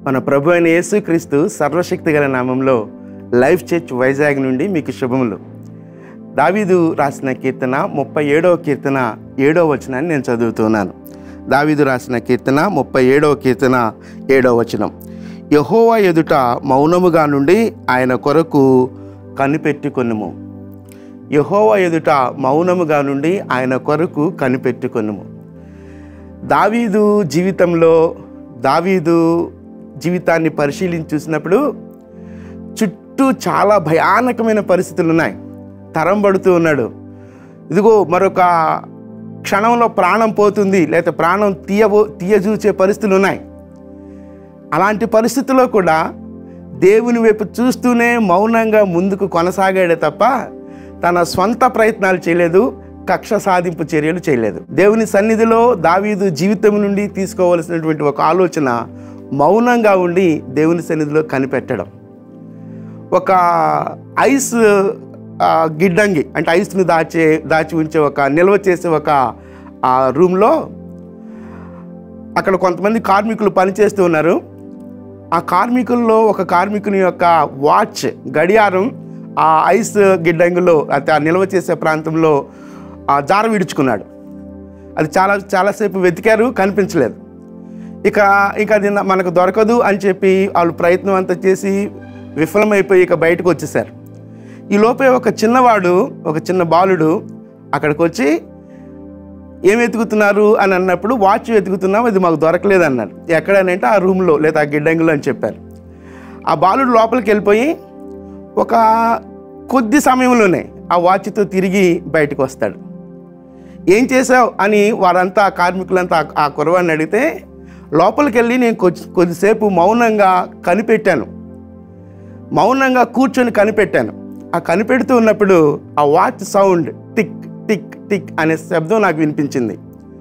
మన ప్రభు అయిన యేసుక్రీస్తు సర్వశక్తి గల నామంలో లైఫ్ చర్చ్ వైజాగ్ నుండి మీకు శుభములు దావీదు రాసిన కీర్తన ముప్పై ఏడవ కీర్తన ఏడవ వచనాన్ని నేను చదువుతున్నాను దావీదు రాసిన కీర్తన ముప్పై ఏడవ కీర్తన ఏడవ వచనం యహోవా ఎదుట మౌనముగా నుండి ఆయన కొరకు కనిపెట్టుకొనుము యహోవా ఎదుట మౌనముగా నుండి ఆయన కొరకు కనిపెట్టుకొనుము దావీదు జీవితంలో దావీదు జీవితాన్ని పరిశీలించి చూసినప్పుడు చుట్టూ చాలా భయానకమైన పరిస్థితులు ఉన్నాయి తరం పడుతూ ఉన్నాడు ఇదిగో మరొక క్షణంలో ప్రాణం పోతుంది లేదా ప్రాణం తీయబో తీయజూచే పరిస్థితులు ఉన్నాయి అలాంటి పరిస్థితుల్లో కూడా దేవుని వైపు చూస్తూనే మౌనంగా ముందుకు కొనసాగాడే తప్ప తన స్వంత ప్రయత్నాలు చేయలేదు కక్ష సాధింపు చర్యలు చేయలేదు దేవుని సన్నిధిలో దావీదు జీవితం నుండి తీసుకోవలసినటువంటి ఒక ఆలోచన మౌనంగా ఉండి దేవుని సన్నిధిలో కనిపెట్టడం ఒక ఐస్ ఆ, గిడ్డంగి అంటే ఐస్ని దాచే దాచి ఉంచే ఒక నిల్వ చేసే ఒక ఆ రూమ్లో అక్కడ కొంతమంది కార్మికులు పనిచేస్తూ ఉన్నారు ఆ కార్మికుల్లో ఒక కార్మికుని యొక్క వాచ్ గడియారం ఆ ఐస్ గిడ్డంగిలో అయితే ఆ నిల్వ చేసే ప్రాంతంలో ఆ జార విడుచుకున్నాడు అది చాలా చాలాసేపు వెతికారు కనిపించలేదు ఇక ఇక అది నా- మనకు దొరకదు అని చెప్పి వాళ్ళు ప్రయత్నం అంతా చేసి విఫలమైపోయి ఇక బయటకు వచ్చేసారు ఈ లోపే ఒక చిన్నవాడు ఒక చిన్న బాలుడు అక్కడికి వచ్చి ఏం వెతుకుతున్నారు అని అన్నప్పుడు వాచ్ వెతుకుతున్నాం అది మాకు దొరకలేదు అన్నారు ఎక్కడనంటే ఆ రూమ్లో లేదా ఆ గిడ్డంగిలో అని చెప్పారు ఆ బాలుడు లోపలికి వెళ్ళిపోయి ఒక కొద్ది సమయంలోనే ఆ వాచ్తో తిరిగి బయటకు వస్తాడు ఏం చేసావు అని వారంతా ఆ కార్మికులంతా ఆ- ఆ కురవాన్ని అడిగితే లోపలికి వెళ్ళి నేను కొద్ది కొద్దిసేపు మౌనంగా కనిపెట్టాను మౌనంగా కూర్చొని కనిపెట్టాను ఆ కనిపెడుతూ ఉన్నప్పుడు ఆ watch sound tick tick tick అనే శబ్దం నాకు వినిపించింది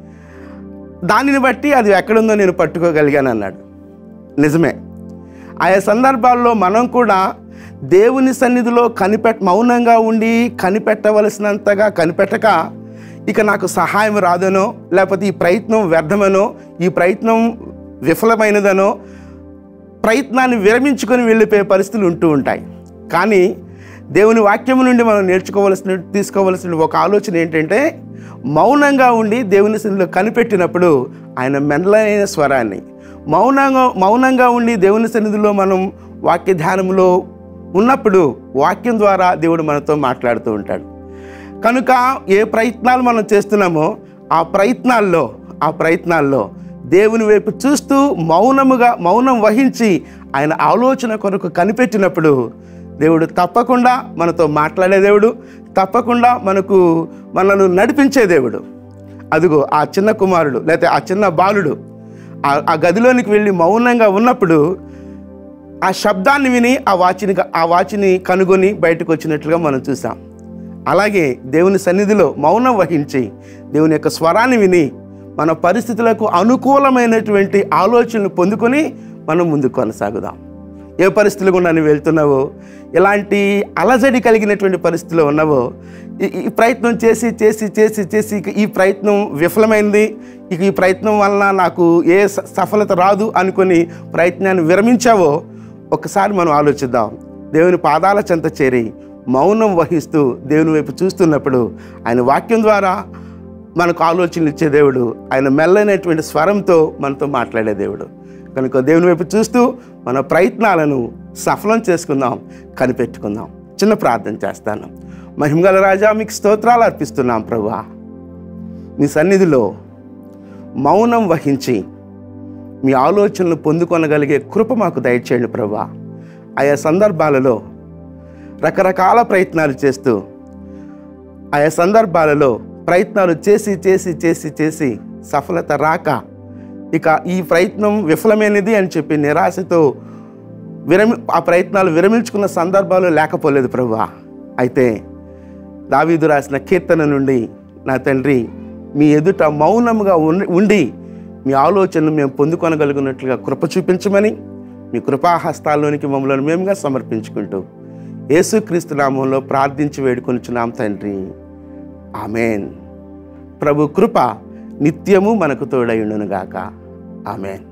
దానిని బట్టి అది ఎక్కడుందో నేను పట్టుకోగలిగాను అన్నాడు నిజమే ఆయా సందర్భాల్లో మనం కూడా దేవుని సన్నిధిలో కనిపెట్ మౌనంగా ఉండి కనిపెట్టవలసినంతగా కనిపెట్టక ఇక నాకు సహాయం రాదనో లేకపోతే ఈ ప్రయత్నం వ్యర్థమనో ఈ ప్రయత్నం విఫలమైనదనో ప్రయత్నాన్ని విరమించుకొని వెళ్ళిపోయే పరిస్థితులు ఉంటూ ఉంటాయి కానీ దేవుని వాక్యం నుండి మనం నేర్చుకోవలసిన తీసుకోవలసిన ఒక ఆలోచన ఏంటంటే మౌనంగా ఉండి దేవుని సన్నిధిలో కనిపెట్టినప్పుడు ఆయన మెండ్లైన స్వరాన్ని మౌనంగా మౌనంగా ఉండి దేవుని సన్నిధిలో మనం వాక్య ధ్యానంలో ఉన్నప్పుడు వాక్యం ద్వారా దేవుడు మనతో మాట్లాడుతూ ఉంటాడు కనుక ఏ ప్రయత్నాలు మనం చేస్తున్నామో ఆ ప్రయత్నాల్లో ఆ ప్రయత్నాల్లో దేవుని వైపు చూస్తూ మౌనముగా మౌనం వహించి ఆయన ఆలోచన కొరకు కనిపెట్టినప్పుడు దేవుడు తప్పకుండా మనతో మాట్లాడే దేవుడు తప్పకుండా మనకు మనను నడిపించే దేవుడు అదిగో ఆ చిన్న కుమారుడు లేకపోతే ఆ చిన్న బాలుడు ఆ- ఆ గదిలోనికి వెళ్ళి మౌనంగా ఉన్నప్పుడు ఆ శబ్దాన్ని విని ఆ వాచిని ఆ వాచిని కనుగొని బయటకు వచ్చినట్లుగా మనం చూసాం అలాగే దేవుని సన్నిధిలో మౌనం వహించి దేవుని యొక్క స్వరాన్ని విని మన పరిస్థితులకు అనుకూలమైనటువంటి ఆలోచనలు పొందుకొని మనం ముందుకు కొనసాగుదాం ఏ పరిస్థితులు గుండా నువ్వు వెళ్తున్నావో ఎలాంటి అలజడి కలిగినటువంటి పరిస్థితిలో ఉన్నావో ఈ- ఈ ప్రయత్నం చేసి చేసి చేసి చేసి ఇక ఈ ప్రయత్నం విఫలమైంది ఇక ఈ ప్రయత్నం వలన నాకు ఏ స- సఫలత రాదు అనుకొని ప్రయత్నాన్ని విరమించావో ఒకసారి మనం ఆలోచిద్దాం దేవుని పాదాల చెంత చేరి మౌనం వహిస్తూ దేవుని వైపు చూస్తున్నప్పుడు ఆయన వాక్యం ద్వారా మనకు ఆలోచనలు ఇచ్చే దేవుడు ఆయన మెల్లైనటువంటి స్వరంతో మనతో మాట్లాడే దేవుడు కనుక దేవుని వైపు చూస్తూ మన ప్రయత్నాలను సఫలం చేసుకుందాం కనిపెట్టుకుందాం చిన్న ప్రార్థన చేస్తాను మహిమగల రాజా మీకు స్తోత్రాలు అర్పిస్తున్నాం ప్రభా మీ సన్నిధిలో మౌనం వహించి మీ ఆలోచనలు పొందుకొనగలిగే కృప మాకు దయచేయండి ప్రభా ఆయా సందర్భాలలో రకరకాల ప్రయత్నాలు చేస్తూ ఆయా సందర్భాలలో ప్రయత్నాలు చేసి చేసి చేసి చేసి సఫలత రాక ఇక ఈ ప్రయత్నం విఫలమైనది అని చెప్పి నిరాశతో విరమి ఆ ప్రయత్నాలు విరమించుకున్న సందర్భాలు లేకపోలేదు ప్రభా అయితే దావీదు రాసిన కీర్తన నుండి నా తండ్రి మీ ఎదుట మౌనముగా ఉండి- ఉండి మీ ఆలోచనను మేము పొందుకొనగలిగినట్లుగా కృప చూపించమని మీ కృపాహస్తాల్లోనికి మమ్మల్ని మేముగా సమర్పించుకుంటూ యేసుక్రీస్తు నామంలో ప్రార్థించి వేడుకొనిచున్నాం తండ్రి ఆమెన్ ప్రభు కృప నిత్యము మనకు తోడయుండునుగాక ఆమెన్